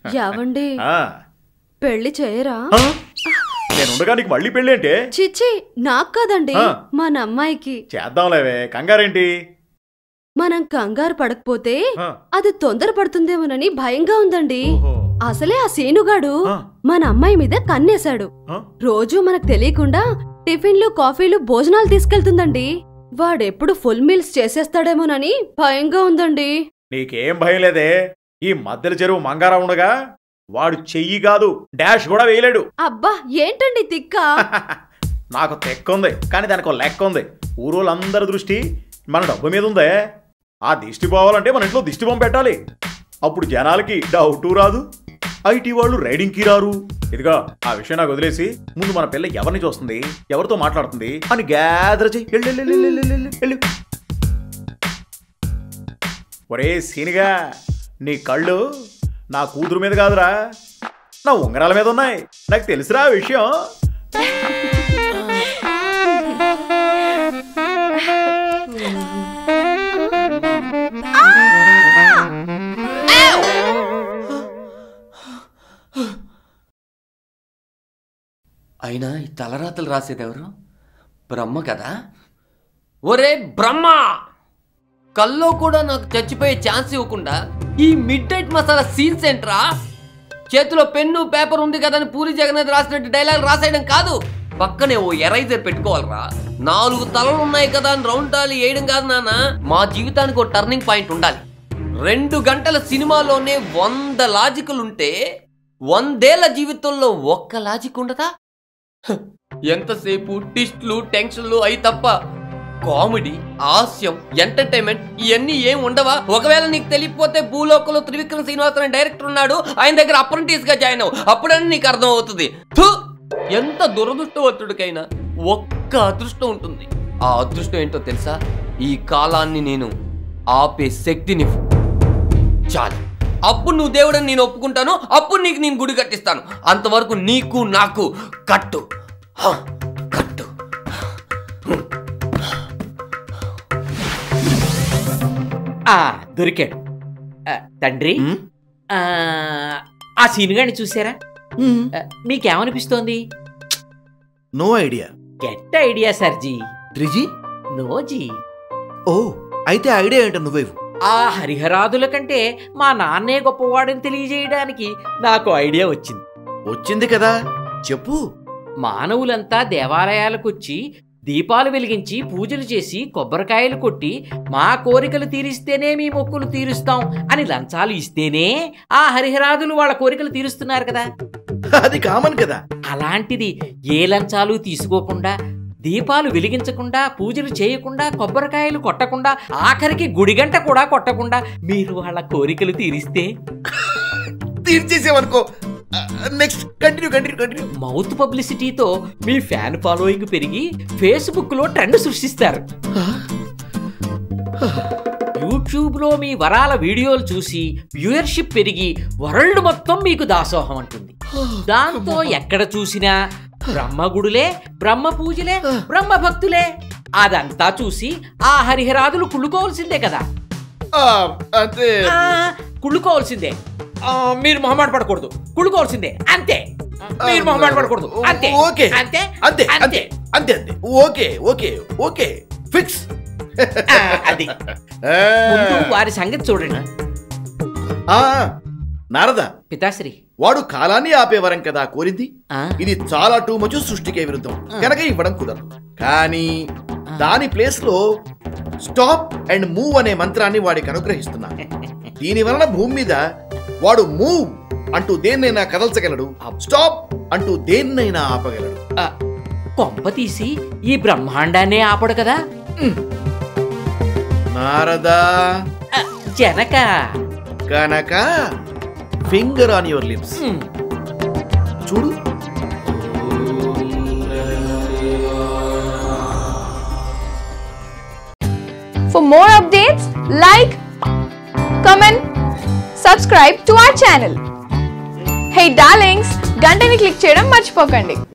యావండి ఆ, పెళ్లి చేయరా ఆ? నేను ఉండగా నీకు మళ్ళీ పెళ్ళి అంటే చిచ్చి నాకు కాదండి ఆ. మన అమ్మాయికి చేద్దాంలేవే కంగారేంటి మనం కంగారు పడకపోతే ఆ, అది తొందర పడుతుందేమోనని భయంగా ఉందండి ఓహో. అసలే ఆ సీనుగాడు ఆ. మన అమ్మాయి మీద కన్నేశాడు ఆ? రోజు మనకు తెలియకుండా టిఫిన్లు కాఫీలు భోజనాలు తీసుకెళ్తుందండి వాడెప్పుడు ఫుల్ మీల్స్ చేసేస్తాడేమోనని భయంగా ఉందండి నీకేం భయం లేదే ఈ మధ్యల చెరువు మంగారా ఉండగా వాడు చెయ్యి కాదు డాష్ కూడా వేయలేడు అబ్బా ఏంటండి తిక్క నాకు తెక్క ఉంది కానీ దానికి ఒక లెక్క ఉంది ఊరోళ్ళందరి దృష్టి మన డబ్బు మీద ఉందే ఆ దిష్టి పోవాలంటే మన ఇంట్లో దిష్టి బొమ్మ పెట్టాలి అప్పుడు జనాలకి డౌటు రాదు ఐటీ వాళ్ళు రైడింగ్కి రారు ఇదిగా ఆ విషయం నాకు వదిలేసి ముందు మన పిల్ల ఎవరిని చూస్తుంది ఎవరితో మాట్లాడుతుంది అని గ్యాదర్ చెయ్యి వెళ్ళు, వెళ్ళు, వెళ్ళు, వెళ్ళు, వెళ్ళు, వెళ్ళు. ఒరే సీనిగా నీ కళ్ళు నా కూతురు మీద కాదురా నా ఉంగరాల మీద ఉన్నాయి నాకు తెలుసురా ఆ విషయం అయినా ఈ తలరాతలు రాసేదెవరు బ్రహ్మ కదా ఒరే బ్రహ్మ కల్లో కూడా నాకు చచ్చిపోయే ఛాన్స్ ఇవ్వకుండా ఈ మిడ్ నైట్ మసాలా సీన్స్ ఏంట్రా చేతిలో పెన్ను పేపర్ ఉంది కదా అని పూరి జగన్నాథ్ రాసినట్టు డైలాగ్ రాసేయడం కాదు పక్కనే ఓ ఎరైజర్ పెట్టుకోవాలరా నాలుగు తలలు ఉన్నాయి కదా అని రౌండ్ టాలి వేయడం కాదు నాన్న మా జీవితానికి ఒక టర్నింగ్ పాయింట్ ఉండాలి రెండు గంటల సినిమాలోనే వంద లాజికలు ఉంటే వందేళ్ల జీవితంలో ఒక్క లాజిక్ ఉండదా హ, ఎంతసేపు టిస్ట్లు టెన్షన్లు అయి తప్ప కామెడీ హాస్యం ఎంటర్టైన్మెంట్ ఇవన్నీ ఏం ఉండవా ఒకవేళ నీకు తెలియకపోతే భూలోకంలో త్రివిక్రమ్ శ్రీనివాసన్ అనే డైరెక్టర్ ఉన్నాడు ఆయన దగ్గర అప్రెంటిస్ గా జాయిన్ అవ్వు అప్పుడని నీకు అర్థం అవుతుంది థు! ఎంత దురదృష్టవంతుడికైనా ఒక్క అదృష్టం ఉంటుంది ఆ అదృష్టం ఏంటో తెలుసా ఈ కాలాన్ని నేను ఆపే శక్తిని చాలు అప్పుడు నువ్వు దేవుడని నేను ఒప్పుకుంటాను అప్పుడు నీకు నేను గుడి కట్టిస్తాను అంతవరకు నీకు నాకు కట్టు హ, కట్టు ఆ దొరికాడు ఆ, తండ్రి ఆ, ఆ సీనుగాడిని చూసారా ఆ, మీకేమనిపిస్తోంది నో ఐడియా గెట్ ఐడియా సర్జీ త్రిజీ నోజీ ఓ అయితే ఐడియా ఏంటో నువ్వేవు ఆ హరిహరాదుల కంటే మా నాన్నే గొప్పవాడని తెలియజేయడానికి నాకు ఐడియా వచ్చింది వచ్చింది కదా చెప్పు మానవులంతా దేవాలయాలకొచ్చి దీపాలు వెలిగించి పూజలు చేసి కొబ్బరికాయలు కొట్టి మా కోరికలు తీరిస్తేనే మీ మొక్కులు తీరుస్తాం అని లంచాలు ఇస్తేనే ఆ హరిహరాదులు వాళ్ళ కోరికలు తీరుస్తున్నారు కదా అది కామన్ కదా అలాంటిది ఏ లంచాలు తీసుకోకుండా దీపాలు వెలిగించకుండా పూజలు చేయకుండా కొబ్బరికాయలు కొట్టకుండా ఆఖరికి గుడిగంట కూడా కొట్టకుండా మీరు వాళ్ళ కోరికలు తీరిస్తే తీర్చేసావనుకో next continue continue continue mouth పబ్లిసిటీతో మీ ఫ్యాన్ ఫాలోయింగ్ పెరిగి ఫేస్బుక్ లో ట్రెండ్ సృష్టిస్తారు యూట్యూబ్ లో మీ వరాల వీడియోలు చూసి వ్యూయర్షిప్ పెరిగి వరల్డ్ మొత్తం మీకు దాసోహం అంటుంది దాంతో ఎక్కడ చూసినా బ్రహ్మ గుడులే బ్రహ్మ పూజలే బ్రహ్మ భక్తులే అదంతా చూసి ఆ హరిహరాదులు కుళ్ళుకోవాల్సిందే కదా అంటే ఆ, కుళ్ళుకోవాల్సిందే ఆ, మీరు మొహమాట పడకూడదు కుళ్ళుకోవాల్సిందే అంతే మీరు మొహమాట పడకూడదు అంతే ఓకే అంతే అంతే అంతే అంతే అంతే ఓకే ఓకే ఓకే ఫిక్స్ ఆ, అది ముందు వారి సంగతి చూడండి నారద పితాశ్రీ వాడు కాలాన్ని ఆపేవరం కదా కోరింది ఆ, ఇది చాలా టూ మచ్ సృష్టికే విరుద్ధం కనుక ఇవ్వడం కుదరదు కానీ దాని ప్లేస్ లో స్టాప్ అండ్ మూవ్ అనే మంత్రాన్ని వాడికి అనుగ్రహిస్తున్నా దీని వలన భూమి మీద వాడు మూవ్ అంటూ దేన్నైనా కదల్చగలడు స్టాప్ అంటూ దేన్నైనా ఆపగలడు ఆ, కొంప తీసి ఈ బ్రహ్మాండాన్నే ఆపడు కదా నారదా ఆ, జనక కనుక finger on your lips um, చూడు For more updates, like, comment, subscribe to our channel. Hey darlings, గంటని click చేయడం మర్చిపోకండి